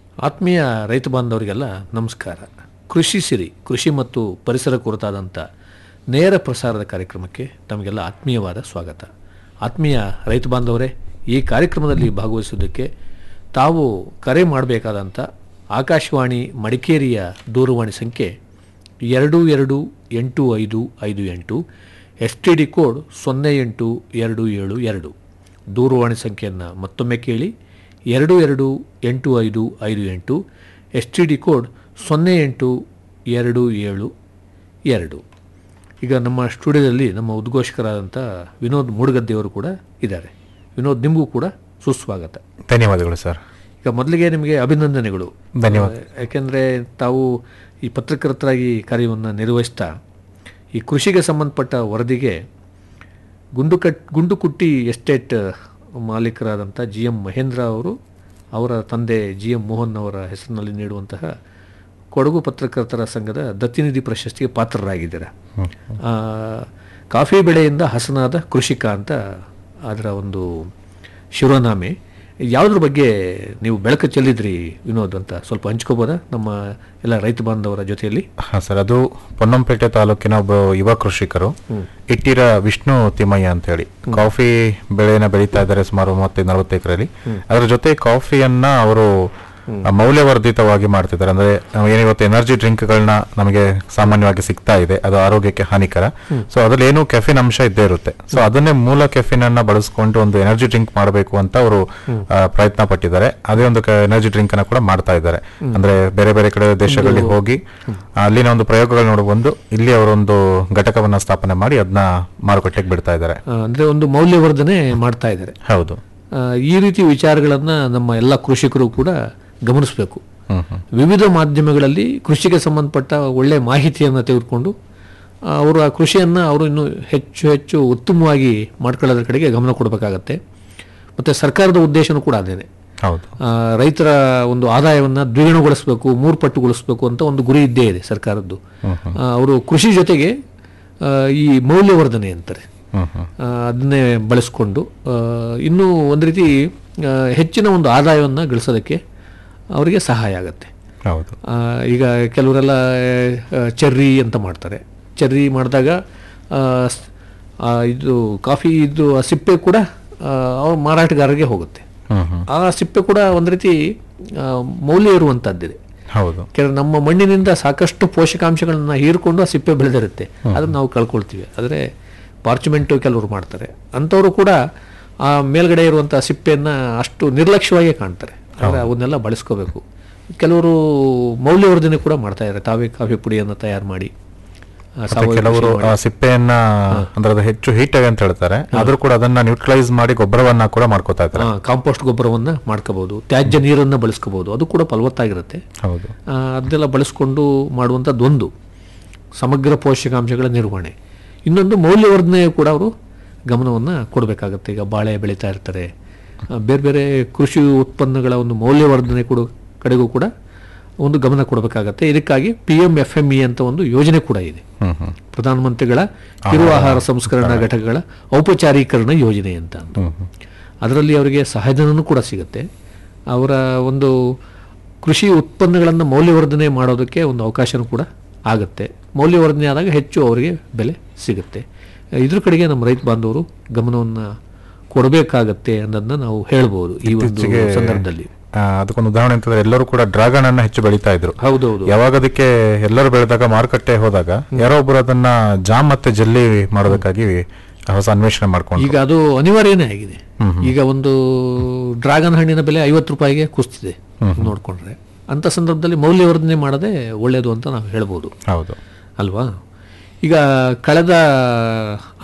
ಆತ್ಮೀಯ ರೈತ ಬಾಂಧವರಿಗೆಲ್ಲ ನಮಸ್ಕಾರ ಕೃಷಿ ಸಿರಿ ಕೃಷಿ ಮತ್ತು ಪರಿಸರ ಕುರಿತಾದಂಥ ನೇರ ಪ್ರಸಾರದ ಕಾರ್ಯಕ್ರಮಕ್ಕೆ ತಮಗೆಲ್ಲ ಆತ್ಮೀಯವಾದ ಸ್ವಾಗತ ಆತ್ಮೀಯ ರೈತ ಬಾಂಧವರೇ ಈ ಕಾರ್ಯಕ್ರಮದಲ್ಲಿ ಭಾಗವಹಿಸುವುದಕ್ಕೆ ತಾವು ಕರೆ ಮಾಡಬೇಕಾದಂಥ ಆಕಾಶವಾಣಿ ಮಡಿಕೇರಿಯ ದೂರವಾಣಿ ಸಂಖ್ಯೆ ಎರಡು ಎರಡು ಎಂಟು ಐದು ಐದು ಎಂಟು ಎಸ್ ಟಿ ಡಿ ಕೋಡ್ ಸೊನ್ನೆ ಎಂಟು ಎರಡು ಏಳು ಎರಡು ದೂರವಾಣಿ ಸಂಖ್ಯೆಯನ್ನು ಮತ್ತೊಮ್ಮೆ ಕೇಳಿ ಎರಡು ಎರಡು ಎಂಟು ಐದು ಐದು ಎಂಟು ಎಸ್ ಟಿ ಡಿ ಕೋಡ್ ಸೊನ್ನೆ ಎಂಟು ಎರಡು ಏಳು ಎರಡು ಈಗ ನಮ್ಮ ಸ್ಟುಡಿಯೋದಲ್ಲಿ ನಮ್ಮ ಉದ್ಘೋಷಕರಾದಂಥ ವಿನೋದ್ ಮೂಡುಗದ್ದೆಯವರು ಕೂಡ ಇದ್ದಾರೆ ವಿನೋದ್ ನಿಮಗೂ ಕೂಡ ಸುಸ್ವಾಗತ ಧನ್ಯವಾದಗಳು ಸರ್ ಈಗ ಮೊದಲಿಗೆ ನಿಮಗೆ ಅಭಿನಂದನೆಗಳು ಧನ್ಯವಾದ. ಯಾಕೆಂದರೆ ತಾವು ಈ ಪತ್ರಕರ್ತರಾಗಿ ಕಾರ್ಯವನ್ನು ನಿರ್ವಹಿಸ್ತಾ ಈ ಕೃಷಿಗೆ ಸಂಬಂಧಪಟ್ಟ ವರದಿಗೆ ಗುಂಡುಕಟ್ ಗುಂಡುಕುಟ್ಟಿ ಎಸ್ಟೇಟ್ ಮಾಲೀಕರಾದಂಥ ಜಿ ಎಂ ಮಹೇಂದ್ರ ಅವರು ಅವರ ತಂದೆ ಜಿ ಎಂ ಮೋಹನ್ ಅವರ ಹೆಸರಿನಲ್ಲಿ ನೀಡುವಂತಹ ಕೊಡಗು ಪತ್ರಕರ್ತರ ಸಂಘದ ದತ್ತಿನಿಧಿ ಪ್ರಶಸ್ತಿಗೆ ಪಾತ್ರರಾಗಿದ್ದೀರ ಆ, ಕಾಫಿ ಬೆಳೆಯಿಂದ ಹಸನಾದ ಕೃಷಿಕ ಅಂತ ಅದರ ಒಂದು ಶಿರೋನಾಮೆ ಯಾವುದ್ರ ಬಗ್ಗೆ ನೀವು ಬೆಳಕು ಚೆಲ್ಲಿದ್ರಿ ವಿನೋದ್ ಅಂತ ಸ್ವಲ್ಪ ಹಂಚ್ಕೋಬೋದಾ ನಮ್ಮ ಎಲ್ಲ ರೈತ ಬಾಂಧವರ ಜೊತೆಯಲ್ಲಿ ಹಾ ಸರ್ ಅದು ಪೊನ್ನಂಪೇಟೆ ತಾಲೂಕಿನ ಒಬ್ಬ ಯುವ ಕೃಷಿಕರು ಇಟ್ಟಿರ ವಿಷ್ಣು ತಿಮ್ಮಯ್ಯ ಅಂತ ಹೇಳಿ ಕಾಫಿ ಬೆಳೆನ ಬೆಳೀತಾ ಇದ್ದಾರೆ ಸುಮಾರು ಮೂವತ್ತೈದು ನಲವತ್ತು ಎಕರೆಯಲ್ಲಿ ಅದರ ಜೊತೆ ಕಾಫಿಯನ್ನ ಅವರು ಮೌಲ್ಯವರ್ಧಿತವಾಗಿ ಮಾಡ್ತಿದ್ದಾರೆ ಅಂದ್ರೆ ನಾವು ಏನಿವತ್ತು ಎನರ್ಜಿ ಡ್ರಿಂಕ್ಗಳನ್ನ ನಮಗೆ ಸಾಮಾನ್ಯವಾಗಿ ಸಿಗ್ತಾ ಇದೆ ಅದು ಆರೋಗ್ಯಕ್ಕೆ ಹಾನಿಕರ ಸೊ ಅದ್ರಲ್ಲಿ ಏನು ಕೆಫಿನ್ ಅಂಶ ಇದ್ದೇ ಇರುತ್ತೆ ಸೊ ಅದನ್ನೇ ಮೂಲ ಕೆಫಿನ್ ಅನ್ನ ಬಳಸ್ಕೊಂಡು ಒಂದು ಎನರ್ಜಿ ಡ್ರಿಂಕ್ ಮಾಡಬೇಕು ಅಂತ ಅವರು ಪ್ರಯತ್ನ ಪಟ್ಟಿದ್ದಾರೆ ಅದೇ ಒಂದು ಎನರ್ಜಿ ಡ್ರಿಂಕ್ ಅನ್ನ ಕೂಡ ಮಾಡ್ತಾ ಇದ್ದಾರೆ ಅಂದ್ರೆ ಬೇರೆ ಬೇರೆ ಕಡೆ ದೇಶಗಳಲ್ಲಿ ಹೋಗಿ ಅಲ್ಲಿನ ಒಂದು ಪ್ರಯೋಗಗಳು ನೋಡಿ ಬಂದು ಇಲ್ಲಿ ಅವರೊಂದು ಘಟಕವನ್ನ ಸ್ಥಾಪನೆ ಮಾಡಿ ಅದನ್ನ ಮಾರುಕಟ್ಟೆಗೆ ಬಿಡ್ತಾ ಇದ್ದಾರೆ ಆ, ಅಂದ್ರೆ ಒಂದು ಮೌಲ್ಯವರ್ಧನೆ ಮಾಡ್ತಾ ಇದ್ದಾರೆ ಹೌದು ಆ, ಈ ರೀತಿ ವಿಚಾರಗಳನ್ನು ನಮ್ಮ ಎಲ್ಲ ಕೃಷಿಕರು ಕೂಡ ಗಮನಿಸಬೇಕು ಹ್ಮ್ ಹ್ಮ್ ವಿವಿಧ ಮಾಧ್ಯಮಗಳಲ್ಲಿ ಕೃಷಿಗೆ ಸಂಬಂಧಪಟ್ಟ ಒಳ್ಳೆ ಮಾಹಿತಿಯನ್ನು ತೆಗೆದುಕೊಂಡು ಆ, ಅವರು ಆ ಕೃಷಿಯನ್ನು ಅವರು ಇನ್ನೂ ಹೆಚ್ಚು ಹೆಚ್ಚು ಉತ್ತಮವಾಗಿ ಮಾಡ್ಕೊಳ್ಳೋದ್ರ ಕಡೆಗೆ ಗಮನ ಕೊಡಬೇಕಾಗತ್ತೆ ಮತ್ತು ಸರ್ಕಾರದ ಉದ್ದೇಶನೂ ಕೂಡ ಅದೇನೆ ಹೌದು ಆ, ರೈತರ ಒಂದು ಆದಾಯವನ್ನು ದ್ವಿಗುಣಗೊಳಿಸಬೇಕು ಮೂರು ಪಟ್ಟುಗೊಳಿಸಬೇಕು ಅಂತ ಒಂದು ಗುರಿ ಇದ್ದೇ ಇದೆ ಸರ್ಕಾರದ್ದು ಆ, ಅವರು ಕೃಷಿ ಜೊತೆಗೆ ಆ, ಈ ಮೌಲ್ಯವರ್ಧನೆ ಅಂತಾರೆ ಹ್ಮ್ ಹ್ಮ್ ಆ, ಅದನ್ನೇ ಬಳಸ್ಕೊಂಡು ಆ, ಇನ್ನೂ ಒಂದು ರೀತಿ ಆ, ಹೆಚ್ಚಿನ ಒಂದು ಆದಾಯವನ್ನು ಗಳಿಸೋದಕ್ಕೆ ಅವರಿಗೆ ಸಹಾಯ ಆಗುತ್ತೆ ಹೌದು ಆ, ಈಗ ಕೆಲವರೆಲ್ಲ ಆ, ಚೆರ್ರಿ ಅಂತ ಮಾಡ್ತಾರೆ ಚೆರ್ರಿ ಮಾಡಿದಾಗ ಆ, ಸ್- ಆ, ಇದು ಕಾಫಿ ಇದು ಆ ಸಿಪ್ಪೆ ಕೂಡ ಆ, ಅವ್ರ ಮಾರಾಟಗಾರರಿಗೆ ಹೋಗುತ್ತೆ ಹ್ಮ್ ಹ್ಮ್ ಆ ಸಿಪ್ಪೆ ಕೂಡ ಒಂದು ರೀತಿ ಆ, ಮೌಲ್ಯ ಇರುವಂಥದ್ದಿದೆ ಹೌದು ಕೆಲವು ನಮ್ಮ ಮಣ್ಣಿನಿಂದ ಸಾಕಷ್ಟು ಪೋಷಕಾಂಶಗಳನ್ನ ಹೀರ್ಕೊಂಡು ಆ ಸಿಪ್ಪೆ ಬೆಳೆದಿರುತ್ತೆ ಅದನ್ನು ನಾವು ಕಳ್ಕೊಳ್ತೀವಿ ಆದರೆ ಪಾರ್ಚುಮೆಂಟು ಕೆಲವರು ಮಾಡ್ತಾರೆ ಅಂಥವರು ಕೂಡ ಆ ಮೇಲ್ಗಡೆ ಇರುವಂಥ ಸಿಪ್ಪೆಯನ್ನು ಅಷ್ಟು ನಿರ್ಲಕ್ಷ್ಯವಾಗಿ ಕಾಣ್ತಾರೆ ಆದರೆ ಅವನ್ನೆಲ್ಲ ಬಳಸ್ಕೋಬೇಕು ಕೆಲವರು ಮೌಲ್ಯವರ್ಧನೆ ಕೂಡ ಮಾಡ್ತಾ ಇದ್ದಾರೆ ತಾವೇ ಕಾಫಿ ಪುಡಿಯನ್ನು ತಯಾರು ಮಾಡಿ ಆ, ಮತ್ತೆ ಸಾವಯವ ಕೆಲವರು ಕೃಷಿ ಮಾಡಿ. ಆ ಸಿಪ್ಪೆಯನ್ನ ಅಂದ್ರೆ ಅದು ಹೆಚ್ಚು ಹೀಟ್ ಆಗಿ ಅಂತ ಹೇಳ್ತಾರೆ ಆದ್ರೂ ಕೂಡ ಅದನ್ನ ನ್ಯೂಟ್ರಲೈಸ್ ಮಾಡಿ ಗೊಬ್ಬರವನ್ನ ಕೂಡ ಮಾಡ್ಕೋತಾ ಇದ್ದಾರೆ ಆ, ಕಾಂಪೋಸ್ಟ್ ಗೊಬ್ಬರವನ್ನು ಮಾಡ್ಕೋಬಹುದು ತ್ಯಾಜ್ಯ ನೀರನ್ನು ಬಳಸ್ಕೋಬಹುದು ಅದು ಕೂಡ ಫಲವತ್ತಾಗಿರುತ್ತೆ ಹೌದು ಆ, ಅದನ್ನೆಲ್ಲ ಬಳಸ್ಕೊಂಡು ಮಾಡುವಂಥದ್ದು ಒಂದು ಸಮಗ್ರ ಪೋಷಕಾಂಶಗಳ ನಿರ್ವಹಣೆ ಇನ್ನೊಂದು ಮೌಲ್ಯವರ್ಧನೆ ಕೂಡ ಅವರು ಗಮನವನ್ನು ಕೊಡಬೇಕಾಗತ್ತೆ ಈಗ ಬಾಳೆ ಬೆಳೀತಾ ಇರ್ತಾರೆ ಆ, ಬೇರೆ ಬೇರೆ ಕೃಷಿ ಉತ್ಪನ್ನಗಳ ಒಂದು ಮೌಲ್ಯವರ್ಧನೆ ಕೂಡ ಕಡೆಗೂ ಕೂಡ ಒಂದು ಗಮನ ಕೊಡಬೇಕಾಗತ್ತೆ ಇದಕ್ಕಾಗಿ P M F M E ಅಂತ ಒಂದು ಯೋಜನೆ ಕೂಡ ಇದೆ ಹ್ಮ್ ಹ್ಮ್ ಪ್ರಧಾನಮಂತ್ರಿಗಳ ಕಿರು ಆಹಾರ ಸಂಸ್ಕರಣಾ ಘಟಕಗಳ ಔಪಚಾರೀಕರಣ ಯೋಜನೆ ಅಂತ ಅಂದು. ಹ್ಮ್ ಹ್ಮ್ ಅದರಲ್ಲಿ ಅವರಿಗೆ ಸಹಾಯಧನನೂ ಕೂಡ ಸಿಗುತ್ತೆ ಅವರ ಒಂದು ಕೃಷಿ ಉತ್ಪನ್ನಗಳನ್ನು ಮೌಲ್ಯವರ್ಧನೆ ಮಾಡೋದಕ್ಕೆ ಒಂದು ಅವಕಾಶನೂ ಕೂಡ ಆಗುತ್ತೆ ಮೌಲ್ಯವರ್ಧನೆ ಆದಾಗ ಹೆಚ್ಚು ಅವರಿಗೆ ಬೆಲೆ ಸಿಗುತ್ತೆ ಇದ್ರ ಕಡೆಗೆ ನಮ್ಮ ರೈತ ಬಾಂಧವರು ಗಮನವನ್ನು ಕೊಡಬೇಕಾಗತ್ತೆ ಅನ್ನೋದನ್ನ ನಾವು ಹೇಳ್ಬೋದು ಈ ಒಂದು ಇತ್ತೀಚೆಗೆ ಸಂದರ್ಭದಲ್ಲಿ ಆ, ಅದಕ್ಕೊಂದು ಉದಾಹರಣೆ ಅಂತಂದ್ರೆ ಎಲ್ಲರೂ ಕೂಡ ಡ್ರಾಗನ್ ಅನ್ನ ಹೆಚ್ಚು ಬೆಳೀತಾ ಇದ್ರು ಹೌದೌದು ಯಾವಾಗ ಅದಕ್ಕೆ ಎಲ್ಲರೂ ಬೆಳೆದಾಗ ಮಾರುಕಟ್ಟೆ ಹೋದಾಗ ಯಾರೋ ಒಬ್ರು ಅದನ್ನ ಜಾಮ್ ಮತ್ತೆ ಜಲ್ಲಿ ಮಾಡೋದಕ್ಕಾಗಿ ಹೊಸ ಅನ್ವೇಷಣೆ ಮಾಡ್ಕೊಂಡು ಈಗ ಅದು ಅನಿವಾರ್ಯನೇ ಆಗಿದೆ ಈಗ ಒಂದು ಡ್ರ್ಯಾಗನ್ ಹಣ್ಣಿನ ಬೆಲೆ ಐವತ್ತು ರೂಪಾಯಿಗೆ ಕುಸ್ತಿದೆ ನೋಡಿಕೊಂಡ್ರೆ ಅಂಥ ಸಂದರ್ಭದಲ್ಲಿ ಮೌಲ್ಯವರ್ಧನೆ ಮಾಡದೆ ಒಳ್ಳೆಯದು ಅಂತ ನಾವು ಹೇಳ್ಬೋದು ಹೌದು ಅಲ್ವಾ ಈಗ ಕಳೆದ